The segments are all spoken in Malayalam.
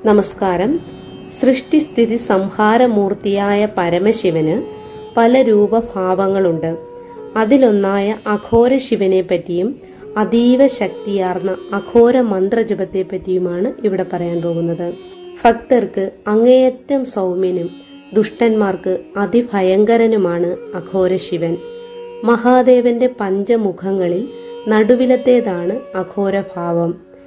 നമസ്കാരം സൃഷ്ടിസ്ഥിതി സംഹാരമൂർത്തിയായ പരമശിവന് പല രൂപഭാവങ്ങളുണ്ട് അതിലൊന്നായ അഘോര ശിവനെ പറ്റിയും അതീവ ശക്തിയാർന്ന അഘോര മന്ത്രജപത്തെ പറ്റിയുമാണ് ഇവിടെ പറയാൻ പോകുന്നത് ഭക്തർക്ക് അങ്ങേയറ്റം സൗമ്യനും ദുഷ്ടന്മാർക്ക് അതിഭയങ്കരനുമാണ് അഘോര ശിവൻ മഹാദേവന്റെ പഞ്ചമുഖങ്ങളിൽ നടുവിലത്തേതാണ് അഘോരഭാവം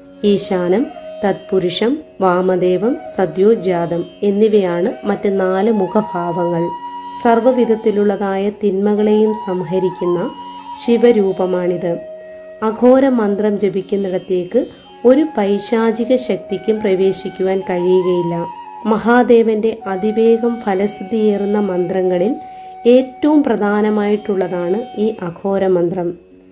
ഈശാനം തത്പുരുഷം വാമദേവം സദ്യോജാതം എന്നിവയാണ് മറ്റ് നാല് മുഖഭാവങ്ങൾ സർവവിധത്തിലുള്ളതായ തിന്മകളെയും സംഹരിക്കുന്ന ശിവരൂപമാണിത് അഘോര മന്ത്രം ജപിക്കുന്നിടത്തേക്ക് ഒരു പൈശാചിക ശക്തിക്കും പ്രവേശിക്കുവാൻ കഴിയുകയില്ല മഹാദേവന്റെ അതിവേഗം ഫലസിദ്ധിയേറുന്ന മന്ത്രങ്ങളിൽ ഏറ്റവും പ്രധാനമായിട്ടുള്ളതാണ് ഈ അഘോര മന്ത്രം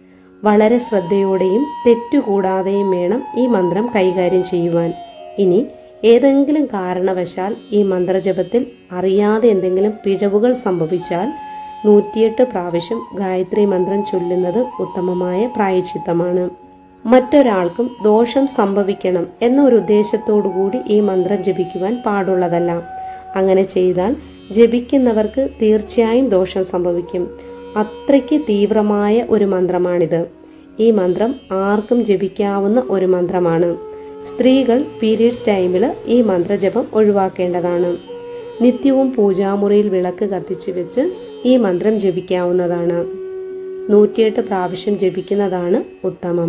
വളരെ ശ്രദ്ധയോടെയും തെറ്റുകൂടാതെയും വേണം ഈ മന്ത്രം കൈകാര്യം ചെയ്യുവാൻ ഇനി ഏതെങ്കിലും കാരണവശാൽ ഈ മന്ത്രജപത്തിൽ അറിയാതെ എന്തെങ്കിലും പിഴവുകൾ സംഭവിച്ചാൽ നൂറ്റിയെട്ട് പ്രാവശ്യം ഗായത്രി മന്ത്രം ചൊല്ലുന്നത് ഉത്തമമായ പ്രായച്ചിത്തമാണ് മറ്റൊരാൾക്കും ദോഷം സംഭവിക്കണം എന്ന ഒരു ഉദ്ദേശത്തോടു കൂടി ഈ മന്ത്രം ജപിക്കുവാൻ പാടുള്ളതല്ല അങ്ങനെ ചെയ്താൽ ജപിക്കുന്നവർക്ക് തീർച്ചയായും ദോഷം സംഭവിക്കും അത്രയ്ക്ക് തീവ്രമായ ഒരു മന്ത്രമാണിത് ഈ മന്ത്രം ആർക്കും ജപിക്കാവുന്ന ഒരു മന്ത്രമാണ് സ്ത്രീകൾ പീരീഡ്സ് ടൈമിൽ ഈ മന്ത്രജപം ഒഴിവാക്കേണ്ടതാണ് നിത്യവും പൂജാമുറിയിൽ വിളക്ക് കത്തിച്ചു വെച്ച് ഈ മന്ത്രം ജപിക്കാവുന്നതാണ് നൂറ്റിയെട്ട് പ്രാവശ്യം ജപിക്കുന്നതാണ് ഉത്തമം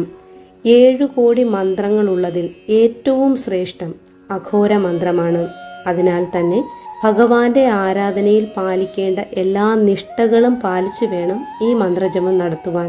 ഏഴു കോടി മന്ത്രങ്ങളുള്ളതിൽ ഏറ്റവും ശ്രേഷ്ഠം അഘോര മന്ത്രമാണ് അതിനാൽ തന്നെ ഭഗവാന്റെ ആരാധനയിൽ പാലിക്കേണ്ട എല്ലാ നിഷ്ഠകളും പാലിച്ചു വേണം ഈ മന്ത്രജപം നടത്തുവാൻ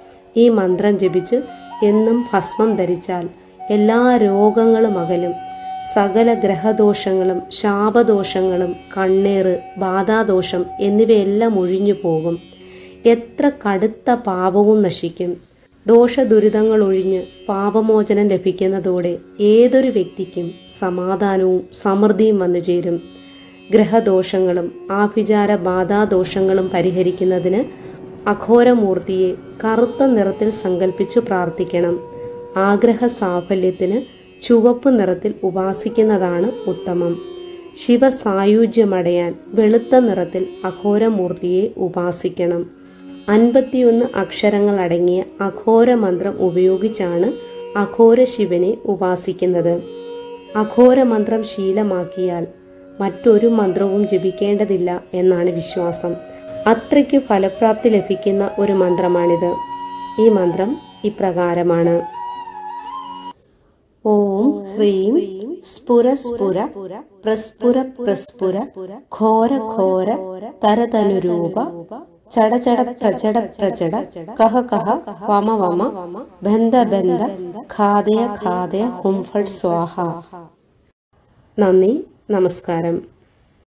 ഈ മന്ത്രം ജപിച്ച് എന്നും ഭസ്മം ധരിച്ചാൽ എല്ലാ രോഗങ്ങളും അകലും സകല ഗ്രഹദോഷങ്ങളും ശാപദോഷങ്ങളും കണ്ണേറ് ബാധാദോഷം എന്നിവയെല്ലാം ഒഴിഞ്ഞു പോകും എത്ര കടുത്ത പാപവും നശിക്കും ദോഷദുരിതങ്ങൾ ഒഴിഞ്ഞ് പാപമോചനം ലഭിക്കുന്നതോടെ ഏതൊരു വ്യക്തിക്കും സമാധാനവും സമൃദ്ധിയും വന്നു ചേരും ഗ്രഹദോഷങ്ങളും ആഭിചാര ബാധാദോഷങ്ങളും പരിഹരിക്കുന്നതിന് അഘോരമൂർത്തിയെ കറുത്ത നിറത്തിൽ സങ്കല്പിച്ചു പ്രാർത്ഥിക്കണം ആഗ്രഹ സാഫല്യത്തിന് ചുവപ്പ് നിറത്തിൽ ഉപാസിക്കുന്നതാണ് ഉത്തമം ശിവസായുജ്യമടയാൻ വെളുത്ത നിറത്തിൽ അഘോരമൂർത്തിയെ ഉപാസിക്കണം അൻപത്തിയൊന്ന് അക്ഷരങ്ങൾ അടങ്ങിയ അഘോര മന്ത്രം ഉപയോഗിച്ചാണ് അഘോര ശിവനെ ഉപാസിക്കുന്നത് അഘോര മന്ത്രം ശീലമാക്കിയാൽ മറ്റൊരു മന്ത്രവും ജപിക്കേണ്ടതില്ല എന്നാണ് വിശ്വാസം അത്രയ്ക്ക് ഫലപ്രാപ്തി ലഭിക്കുന്ന ഒരു മന്ത്രമാണിത് ഈ മന്ത്രം ഇപ്രകാരമാണ് ഓം ഹ്രീം സ്ഫുര സ്ഫുര പ്രസ്ഫുര പ്രസ്ഫുര ഘോര ഘോര തരതനുരൂപ ചടചട പ്രചട പ്രചട കഹ കഹ വമ വമ ബന്ധ ബന്ധ ഖാദയ ഖാദയ ഹും ഫട് സ്വാഹ നന്ദി നമസ്കാരം